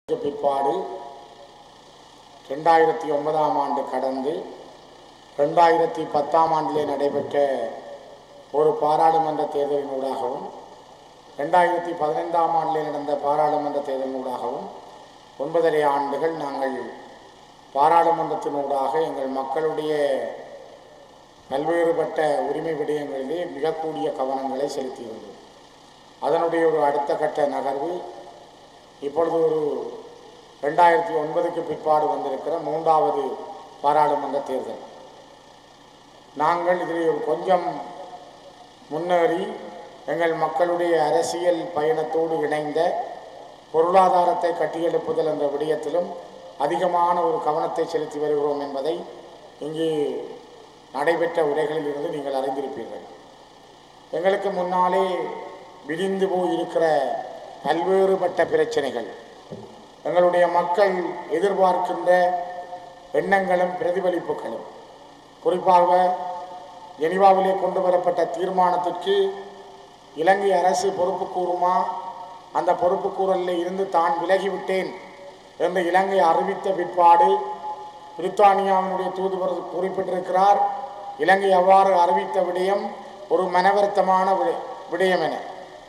பிற்பாடு ரெண்டாயிரத்தி ஒன்பதாம் ஆண்டு கடந்து ரெண்டாயிரத்தி பத்தாம் ஆண்டிலே நடைபெற்ற ஒரு பாராளுமன்ற தேர்தலினூடாகவும் ரெண்டாயிரத்தி பதினைந்தாம் ஆண்டிலே நடந்த பாராளுமன்ற தேர்தலினூடாகவும் ஒன்பதரை ஆண்டுகள் நாங்கள் பாராளுமன்றத்தினூடாக எங்கள் மக்களுடைய பல்வேறுபட்ட உரிமை விடயங்களிலே மிக கூடிய கவனங்களை செலுத்தியிருந்தோம் அதனுடைய ஒரு அடுத்த கட்ட நகர்வு இப்பொழுது ஒரு ரெண்டாயிரத்தி ஒன்பதுக்கு பிற்பாடு வந்திருக்கிற மூன்றாவது பாராளுமன்ற தேர்தல் நாங்கள் இதில் ஒரு கொஞ்சம் முன்னேறி எங்கள் மக்களுடைய அரசியல் பயணத்தோடு இணைந்த பொருளாதாரத்தை கட்டியெழுப்புதல் என்ற விடயத்திலும் அதிகமான ஒரு கவனத்தை செலுத்தி வருகிறோம் என்பதை இங்கே நடைபெற்ற உரைகளில் இருந்து நீங்கள் அறிந்திருப்பீர்கள் எங்களுக்கு முன்னாலே விரிந்து போய் இருக்கிற பல்வேறுபட்ட பிரச்சனைகள் எங்களுடைய மக்கள் எதிர்பார்க்கின்ற எண்ணங்களும் பிரதிபலிப்புகளும் குறிப்பாக ஜெனிவாவிலே கொண்டு வரப்பட்ட தீர்மானத்திற்கு இலங்கை அரசு பொறுப்பு கூறுமா அந்த பொறுப்பு கூறலில் இருந்து தான் விலகிவிட்டேன் என்று இலங்கை அறிவித்த பிற்பாடு பிரித்தானியாவினுடைய தூதுவர் குறிப்பிட்டிருக்கிறார் இலங்கை அவ்வாறு அறிவித்த விடயம் ஒரு மனவருத்தமான விட- விடயம் என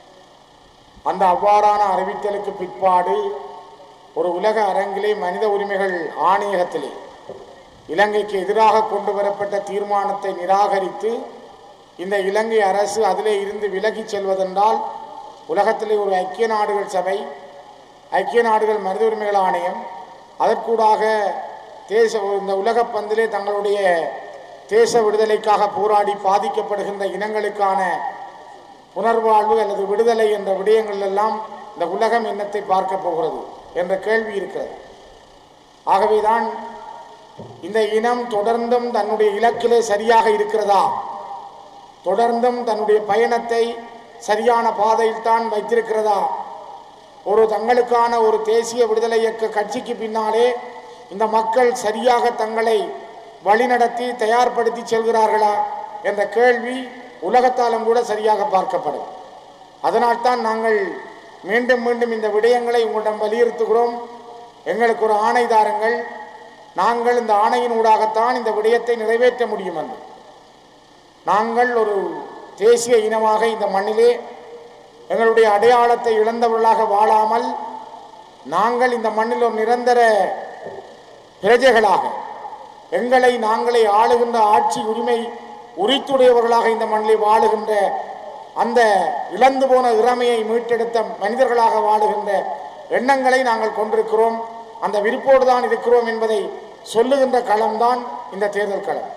அந்த அவ்வாறான அறிவித்தலுக்கு பிற்பாடு ஒரு உலக அரங்கிலே மனித உரிமைகள் ஆணையகத்திலே இலங்கைக்கு எதிராக கொண்டு வரப்பட்ட தீர்மானத்தை நிராகரித்து இந்த இலங்கை அரசு அதிலே இருந்து விலகிச் செல்வதென்றால் உலகத்திலே ஒரு ஐக்கிய நாடுகள் சபை ஐக்கிய நாடுகள் மனித உரிமைகள் ஆணையம் அதற்கூடாக தேச இந்த உலகப் பந்திலே தங்களுடைய தேச விடுதலைக்காக போராடி பாதிக்கப்படுகின்ற இனங்களுக்கான புனர்வாழ்வு அல்லது விடுதலை என்ற விடயங்கள் எல்லாம் இந்த உலகம் என்னத்தை பார்க்க போகிறது என்ற கேள்வி இருக்கிறது ஆகவேதான் இந்த இனம் தொடர்ந்தும் தன்னுடைய இலக்கிலே சரியாக இருக்கிறதா தொடர்ந்தும் தன்னுடைய பயணத்தை சரியான பாதையில் தான் வைத்திருக்கிறதா ஒரு தங்களுக்கான ஒரு தேசிய விடுதலை இயக்க கட்சிக்கு பின்னாலே இந்த மக்கள் சரியாக தங்களை வழிநடத்தி தயார்படுத்தி செல்கிறார்களா என்ற கேள்வி உலகத்தாலும் கூட சரியாக பார்க்கப்படும் அதனால்தான் நாங்கள் மீண்டும் மீண்டும் இந்த விடயங்களை உங்களிடம் வலியுறுத்துகிறோம் எங்களுக்கு ஒரு ஆணை தாருங்கள் நாங்கள் இந்த ஆணையின் ஊடாகத்தான் இந்த விடயத்தை நிறைவேற்ற முடியும் என்று நாங்கள் ஒரு தேசிய இனமாக இந்த மண்ணிலே எங்களுடைய அடையாளத்தை இழந்தவர்களாக வாழாமல் நாங்கள் இந்த மண்ணில் ஒரு நிரந்தர பிரஜைகளாக எங்களை நாங்களே ஆளுகின்ற ஆட்சி உரிமை உரித்துடையவர்களாக இந்த மண்ணிலே வாழுகின்ற அந்த இழந்து போன இறமையை மீட்டெடுத்த மனிதர்களாக வாழுகின்ற எண்ணங்களை நாங்கள் கொண்டிருக்கிறோம் அந்த விருப்போடு தான் இருக்கிறோம் என்பதை சொல்லுகின்ற களம்தான் இந்த தேர்தல் களம்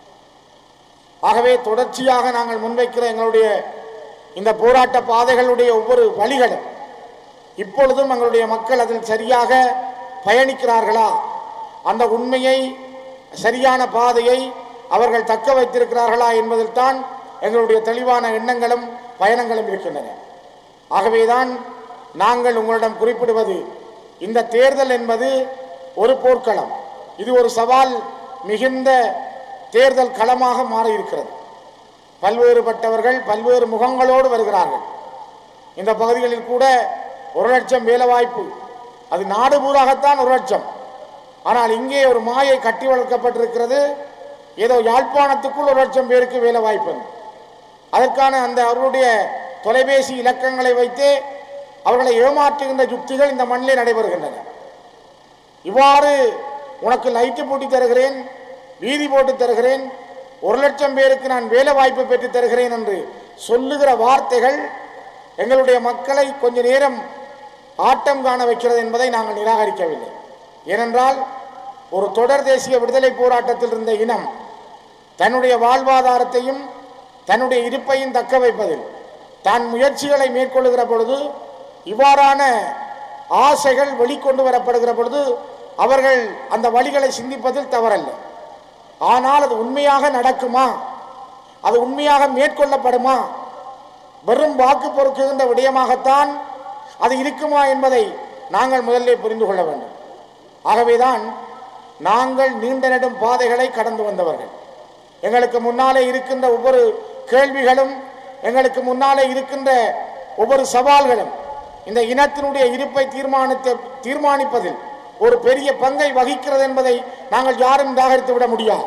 ஆகவே தொடர்ச்சியாக நாங்கள் முன்வைக்கிற எங்களுடைய இந்த போராட்ட பாதைகளுடைய ஒவ்வொரு வழிகளும் இப்பொழுதும் எங்களுடைய மக்கள் அதில் சரியாக பயணிக்கிறார்களா அந்த உண்மையை சரியான பாதையை அவர்கள் தக்க வைத்திருக்கிறார்களா என்பதில் தான் எங்களுடைய தெளிவான எண்ணங்களும் பயணங்களும் இருக்கின்றன ஆகவேதான் நாங்கள் உங்களிடம் குறிப்பிடுவது இந்த தேர்தல் என்பது ஒரு போர்க்களம் இது ஒரு சவால் மிகுந்த தேர்தல் களமாக மாறியிருக்கிறது பல்வேறுபட்டவர்கள் பல்வேறு முகங்களோடு வருகிறார்கள் இந்த பகுதிகளில் கூட ஒரு லட்சம் வேலைவாய்ப்பு அது நாடு பூராகத்தான் ஒரு லட்சம் ஆனால் இங்கே ஒரு மாயை கட்டி வளர்க்கப்பட்டிருக்கிறது ஏதோ யாழ்ப்பாணத்துக்குள் ஒரு லட்சம் பேருக்கு வேலை வாய்ப்பு அதற்கான அந்த அவர்களுடைய தொலைபேசி இலக்கங்களை வைத்தே அவர்களை ஏமாற்றுகின்ற யுக்திகள் இந்த மண்ணிலே நடைபெறுகின்றன இவ்வாறு உனக்கு லைட்டு போட்டு தருகிறேன் வீதி போட்டு தருகிறேன் ஒரு லட்சம் பேருக்கு நான் வேலை வாய்ப்பு பெற்று தருகிறேன் என்று சொல்லுகிற வார்த்தைகள் எங்களுடைய மக்களை கொஞ்ச நேரம் ஆட்டம் காண வைக்கிறது என்பதை நாங்கள் நிராகரிக்கவில்லை ஏனென்றால் ஒரு தொடர் தேசிய விடுதலை போராட்டத்தில் இருந்த இனம் தன்னுடைய வாழ்வாதாரத்தையும் தன்னுடைய இருப்பையும் தக்க வைப்பதில் தான் முயற்சிகளை மேற்கொள்ளுகிற பொழுது இவ்வாறான ஆசைகள் வெளிக்கொண்டு வரப்படுகிற பொழுது அவர்கள் அந்த வழிகளை சிந்திப்பதில் தவறல்ல ஆனால் அது உண்மையாக நடக்குமா அது உண்மையாக மேற்கொள்ளப்படுமா வெறும் வாக்கு பொறுக்குகின்ற விடயமாகத்தான் அது இருக்குமா என்பதை நாங்கள் முதல்ல புரிந்து கொள்ள வேண்டும் ஆகவேதான் நாங்கள் நீண்ட நெடும் பாதைகளை கடந்து வந்தவர்கள் எங்களுக்கு முன்னாலே இருக்கின்ற ஒவ்வொரு கேள்விகளும் எங்களுக்கு முன்னாலே இருக்கின்ற ஒவ்வொரு சவால்களும் இந்த இனத்தினுடைய இருப்பை தீர்மானித்த தீர்மானிப்பதில் ஒரு பெரிய பங்கை வகிக்கிறது என்பதை நாங்கள் யாரும் நிராகரித்து விட முடியாது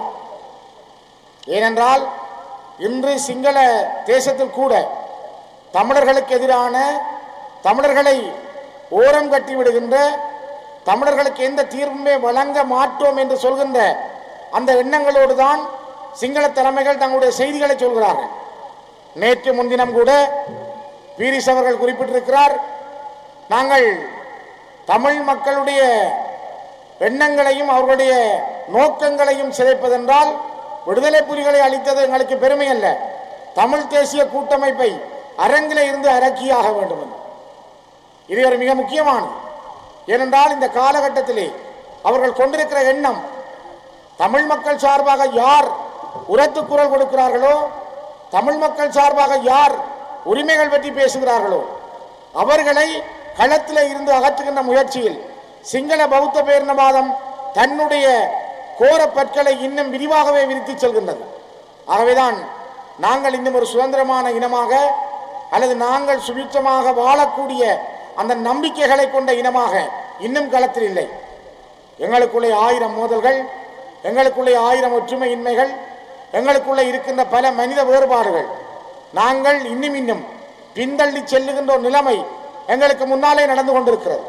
ஏனென்றால் இன்று சிங்கள தேசத்தில் கூட தமிழர்களுக்கு எதிரான தமிழர்களை ஓரம் கட்டி விடுகின்ற தமிழர்களுக்கு எந்த தீர்வுமே வழங்க மாட்டோம் என்று சொல்கின்ற அந்த எண்ணங்களோடு தான் சிங்கள தலைமைகள் தங்களுடைய செய்திகளை சொல்கிறார்கள் நேற்று முன்தினம் கூட பீரிஸ் அவர்கள் குறிப்பிட்டிருக்கிறார் நாங்கள் தமிழ் மக்களுடைய எண்ணங்களையும் அவர்களுடைய நோக்கங்களையும் சிதைப்பதென்றால் விடுதலை புலிகளை அளித்தது எங்களுக்கு பெருமை அல்ல தமிழ் தேசிய கூட்டமைப்பை அரங்கிலே இருந்து அரக்கியாக வேண்டும் என்று இது ஒரு மிக முக்கியமானது ஏனென்றால் இந்த காலகட்டத்திலே அவர்கள் கொண்டிருக்கிற எண்ணம் தமிழ் மக்கள் சார்பாக யார் உரத்து குரல் கொடுக்கிறார்களோ தமிழ் மக்கள் சார்பாக யார் உரிமைகள் பற்றி பேசுகிறார்களோ அவர்களை களத்தில் இருந்து அகற்றுகின்ற முயற்சியில் சிங்கள பௌத்த பேரினவாதம் தன்னுடைய கோர பற்களை இன்னும் விரிவாகவே விரித்து செல்கின்றது ஆகவேதான் நாங்கள் இன்னும் ஒரு சுதந்திரமான இனமாக அல்லது நாங்கள் சுபிட்சமாக வாழக்கூடிய அந்த நம்பிக்கைகளை கொண்ட இனமாக இன்னும் களத்தில் இல்லை எங்களுக்குள்ளே ஆயிரம் மோதல்கள் எங்களுக்குள்ளே ஆயிரம் ஒற்றுமையின்மைகள் எங்களுக்குள்ளே இருக்கின்ற பல மனித வேறுபாடுகள் நாங்கள் இன்னும் இன்னும் பின்தள்ளி செல்லுகின்ற ஒரு நிலைமை எங்களுக்கு முன்னாலே நடந்து கொண்டிருக்கிறது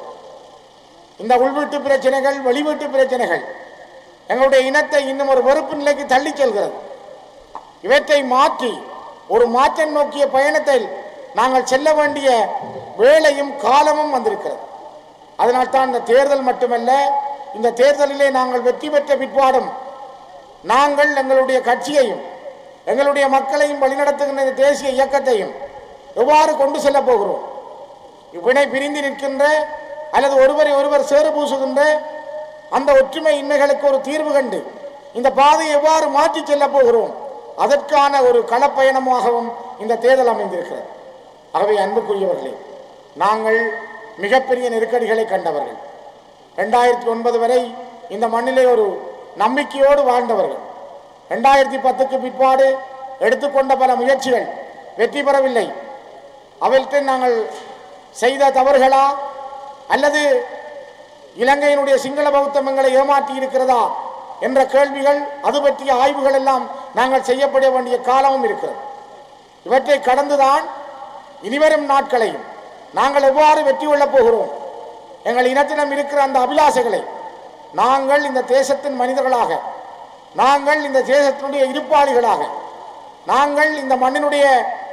இந்த உள்வீட்டு பிரச்சனைகள் வெளிவீட்டு பிரச்சனைகள் எங்களுடைய இனத்தை இன்னும் ஒரு வெறுப்பு நிலைக்கு தள்ளி செல்கிறது இவற்றை மாற்றி ஒரு மாற்றம் நோக்கிய பயணத்தில் நாங்கள் செல்ல வேண்டிய வேளையும் காலமும் வந்திருக்கிறது அதனால்தான் இந்த தேர்தல் மட்டுமல்ல இந்த தேர்தலிலே நாங்கள் வெற்றி பெற்ற பிற்பாடும் நாங்கள் எங்களுடைய கட்சியையும் எங்களுடைய மக்களையும் வழிநடத்துகின்ற இந்த தேசிய இயக்கத்தையும் எவ்வாறு கொண்டு செல்ல போகிறோம் இவ்வினை பிரிந்து நிற்கின்ற அல்லது ஒருவரை ஒருவர் சேறு பூசுகின்ற அந்த ஒற்றுமை இன்மைகளுக்கு ஒரு தீர்வு கண்டு இந்த பாதையை எவ்வாறு மாற்றி செல்ல போகிறோம் அதற்கான ஒரு களப்பயணமாகவும் இந்த தேர்தல் அமைந்திருக்கிறது ஆகவே அன்புக்குரியவர்களே நாங்கள் மிகப்பெரிய நெருக்கடிகளை கண்டவர்கள் ரெண்டாயிரத்தி ஒன்பது வரை இந்த மண்ணிலே ஒரு நம்பிக்கையோடு வாழ்ந்தவர்கள் ரெண்டாயிரத்தி பத்துக்கு பிற்பாடு எடுத்துக்கொண்ட பல முயற்சிகள் வெற்றி பெறவில்லை அவற்றை நாங்கள் செய்த தவறுகளா அல்லது இலங்கையினுடைய சிங்கள பௌத்தம் எங்களை ஏமாற்றி இருக்கிறதா என்ற கேள்விகள் அது பற்றிய ஆய்வுகள் எல்லாம் நாங்கள் செய்யப்பட வேண்டிய காலமும் இருக்கிறது இவற்றை கடந்துதான் இனிவரும் நாட்களையும் நாங்கள் எவ்வாறு வெற்றி கொள்ளப் போகிறோம் எங்கள் இனத்திடம் இருக்கிற அந்த அபிலாசைகளை நாங்கள் இந்த தேசத்தின் மனிதர்களாக நாங்கள் இந்த தேசத்தினுடைய இருப்பாளிகளாக நாங்கள் இந்த மண்ணினுடைய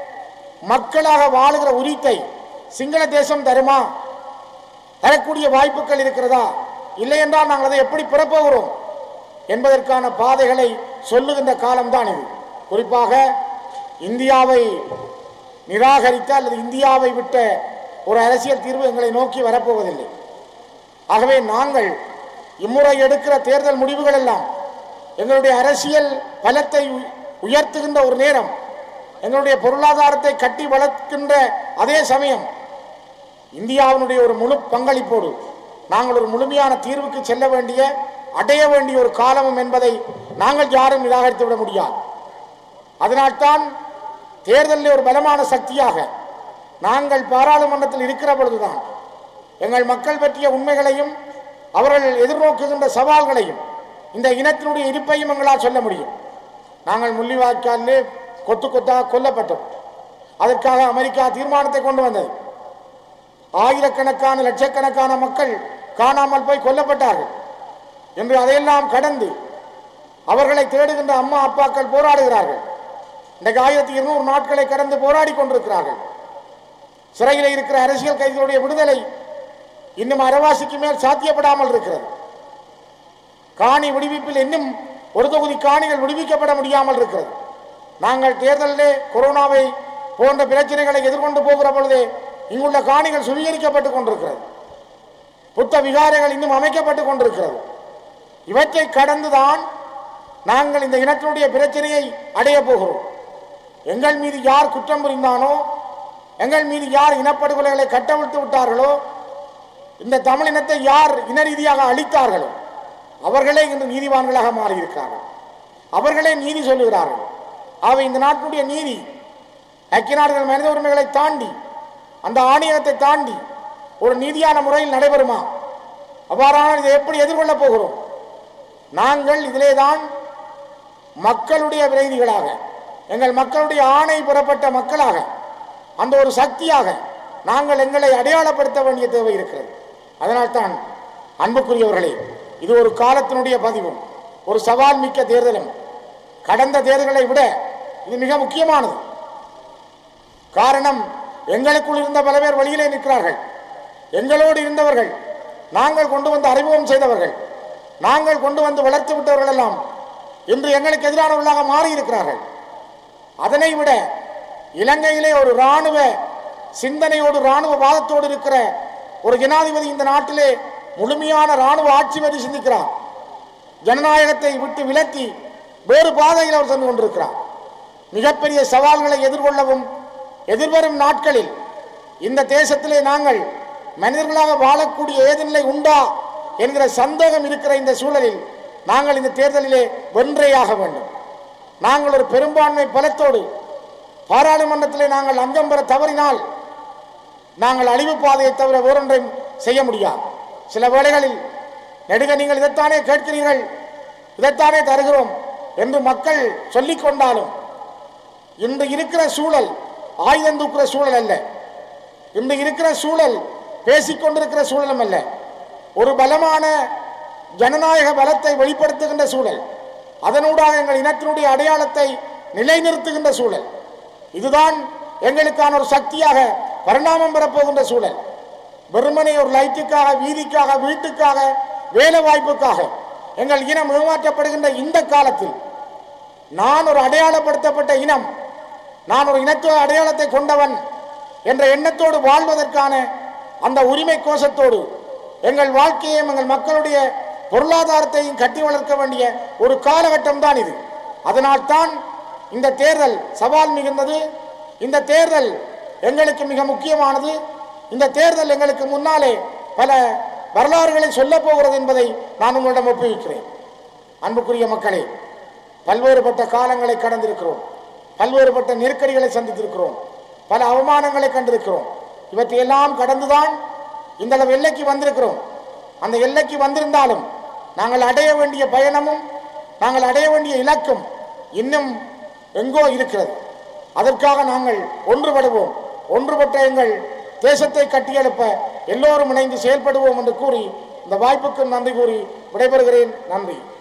மக்களாக வாழுகிற உரித்தை சிங்கள தேசம் தருமா தரக்கூடிய வாய்ப்புகள் இருக்கிறதா இல்லை என்றால் நாங்கள் அதை எப்படி பெறப்போகிறோம் என்பதற்கான பாதைகளை சொல்லுகின்ற காலம்தான் இது குறிப்பாக இந்தியாவை நிராகரித்த அல்லது இந்தியாவை விட்ட ஒரு அரசியல் தீர்வு எங்களை நோக்கி வரப்போவதில்லை ஆகவே நாங்கள் இம்முறை எடுக்கிற தேர்தல் முடிவுகள் எல்லாம் எங்களுடைய அரசியல் பலத்தை உ- உயர்த்துகின்ற ஒரு நேரம் எங்களுடைய பொருளாதாரத்தை கட்டி வளர்க்கின்ற அதே சமயம் இந்தியாவினுடைய ஒரு முழு பங்களிப்போடு நாங்கள் ஒரு முழுமையான தீர்வுக்கு செல்ல வேண்டிய அடைய வேண்டிய ஒரு காலமும் என்பதை நாங்கள் யாரும் நிராகரித்து விட முடியாது அதனால்தான் தேர்தலில் ஒரு பலமான சக்தியாக நாங்கள் பாராளுமன்றத்தில் இருக்கிற பொழுதுதான் எங்கள் மக்கள் பற்றிய உண்மைகளையும் அவர்கள் எதிர்நோக்குகின்ற சவால்களையும் இந்த இனத்தினுடைய இருப்பையும் எங்களால் சொல்ல முடியும் நாங்கள் முள்ளிவாய்க்காலிலே கொத்து கொத்தாக கொல்லப்பட்டோம் அதற்காக அமெரிக்கா தீர்மானத்தை கொண்டு வந்தது ஆயிரக்கணக்கான லட்சக்கணக்கான மக்கள் காணாமல் போய் கொல்லப்பட்டார்கள் என்று அதையெல்லாம் கடந்து அவர்களை தேடுகின்ற அம்மா அப்பாக்கள் போராடுகிறார்கள் இன்றைக்கு ஆயிரத்தி இருநூறு நாட்களை கடந்து போராடி கொண்டிருக்கிறார்கள் சிறையில் இருக்கிற அரசியல் கைதிகளுடைய விடுதலை இன்னும் அரைவாசிக்கு மேல் சாத்தியப்படாமல் இருக்கிறது காணி விடுவிப்பில் இன்னும் ஒரு தொகுதி காணிகள் விடுவிக்கப்பட முடியாமல் இருக்கிறது நாங்கள் தேர்தலிலே கொரோனாவை போன்ற பிரச்சனைகளை எதிர்கொண்டு போகிற பொழுதே இங்குள்ள காணிகள் சுவீகரிக்கப்பட்டு கொண்டிருக்கிறது புத்த விகாரைகள் இன்னும் அமைக்கப்பட்டு கொண்டிருக்கிறது இவற்றை கடந்துதான் நாங்கள் இந்த இனத்தினுடைய பிரச்சனையை அடைய போகிறோம் எங்கள் மீது யார் குற்றம் புரிந்தானோ எங்கள் மீது யார் இனப்படுகொலைகளை கட்டவிழ்த்து விட்டார்களோ இந்த தமிழ் இனத்தை யார் இன ரீதியாக அழித்தார்களோ அவர்களே இன்று நீதிவான்களாக மாறியிருக்கிறார்கள் அவர்களே நீதி சொல்லுகிறார்கள் ஆகவே இந்த நாட்டினுடைய நீதி ஐக்கிய நாடுகள் மனித உரிமைகளை தாண்டி அந்த ஆணையத்தை தாண்டி ஒரு நீதியான முறையில் நடைபெறுமா அவ்வாறான இதை எப்படி எதிர்கொள்ளப் போகிறோம் நாங்கள் இதிலே தான் மக்களுடைய பிரதிநிதிகளாக எங்கள் மக்களுடைய ஆணை பெறப்பட்ட மக்களாக அந்த ஒரு சக்தியாக நாங்கள் எங்களை அடையாளப்படுத்த வேண்டிய தேவை இருக்கிறது அதனால்தான் அன்புக்குரியவர்களே இது ஒரு காலத்தினுடைய பதிவும் ஒரு சவால் மிக்க தேர்தலும் கடந்த தேர்தலை விட இது மிக முக்கியமானது காரணம் எங்களுக்குள் இருந்த பல பேர் வெளியிலே நிற்கிறார்கள் எங்களோடு இருந்தவர்கள் நாங்கள் கொண்டு வந்து அறிமுகம் செய்தவர்கள் நாங்கள் கொண்டு வந்து வளர்த்து விட்டவர்கள் எல்லாம் இன்று எங்களுக்கு எதிரானவர்களாக மாறி இருக்கிறார்கள் அதனை விட இலங்கையிலே ஒரு இராணுவ சிந்தனையோடு இராணுவ வாதத்தோடு இருக்கிற ஒரு ஜனாதிபதி இந்த நாட்டிலே முழுமையான இராணுவ ஆட்சி பற்றி சிந்திக்கிறார் ஜனநாயகத்தை விட்டு விலக்கி வேறு பாதையில் அவர் சென்று கொண்டிருக்கிறார் மிகப்பெரிய சவால்களை எதிர்கொள்ளவும் எதிர்வரும் நாட்களில் இந்த தேசத்திலே நாங்கள் மனிதர்களாக வாழக்கூடிய ஏதுநிலை உண்டா என்கிற சந்தேகம் இருக்கிற இந்த சூழலில் நாங்கள் இந்த தேர்தலிலே வென்றேயாக வேண்டும் நாங்கள் ஒரு பெரும்பான்மை பலத்தோடு பாராளுமன்றத்திலே நாங்கள் அங்கம் பெற தவறினால் நாங்கள் அழிவு பாதையை தவிர வேறொன்றையும் செய்ய முடியாது சில வேளைகளில் நெடுக நீங்கள் இதைத்தானே கேட்கிறீர்கள் இதைத்தானே தருகிறோம் என்று மக்கள் சொல்லிக் கொண்டாலும் இன்று இருக்கிற சூழல் ஆயுதம் தூக்குற சூழல் அல்ல இன்று இருக்கிற சூழல் பேசிக்கொண்டிருக்கிற சூழலும் அல்ல ஒரு பலமான ஜனநாயக பலத்தை வெளிப்படுத்துகின்ற சூழல் அதனூடாக எங்கள் இனத்தினுடைய அடையாளத்தை நிலைநிறுத்துகின்ற சூழல் இதுதான் எங்களுக்கான ஒரு சக்தியாக பரிணாமம் பெறப்போகின்ற சூழல் வெறுமனே ஒரு லைட்டுக்காக வீதிக்காக வீட்டுக்காக வேலை வாய்ப்புக்காக எங்கள் இனம் ஏமாற்றப்படுகின்ற இந்த காலத்தில் நான் ஒரு அடையாளப்படுத்தப்பட்ட இனம் நான் ஒரு இனத்துவ அடையாளத்தை கொண்டவன் என்ற எண்ணத்தோடு வாழ்வதற்கான அந்த உரிமை கோஷத்தோடு எங்கள் வாழ்க்கையையும் எங்கள் மக்களுடைய பொருளாதாரத்தையும் கட்டி வளர்க்க வேண்டிய ஒரு காலகட்டம் தான் இது அதனால்தான் இந்த தேர்தல் சவால் மிகுந்தது இந்த தேர்தல் எங்களுக்கு மிக முக்கியமானது இந்த தேர்தல் எங்களுக்கு முன்னாலே பல வரலாறுகளை சொல்லப் போகிறது என்பதை நான் உங்களிடம் ஒப்புவிக்கிறேன் அன்புக்குரிய மக்களே பல்வேறுபட்ட காலங்களை கடந்திருக்கிறோம் பல்வேறுபட்ட நெருக்கடிகளை சந்தித்திருக்கிறோம் பல அவமானங்களை கண்டிருக்கிறோம் இவற்றையெல்லாம் கடந்துதான் இந்த அளவு எல்லைக்கு வந்திருக்கிறோம் அந்த எல்லைக்கு வந்திருந்தாலும் நாங்கள் அடைய வேண்டிய பயணமும் நாங்கள் அடைய வேண்டிய இலக்கும் இன்னும் எங்கோ இருக்கிறது அதற்காக நாங்கள் ஒன்றுபடுவோம் ஒன்றுபட்ட எங்கள் தேசத்தை கட்டியெழுப்ப எல்லோரும் இணைந்து செயல்படுவோம் என்று கூறி இந்த வாய்ப்புக்கு நன்றி கூறி விடைபெறுகிறேன் நன்றி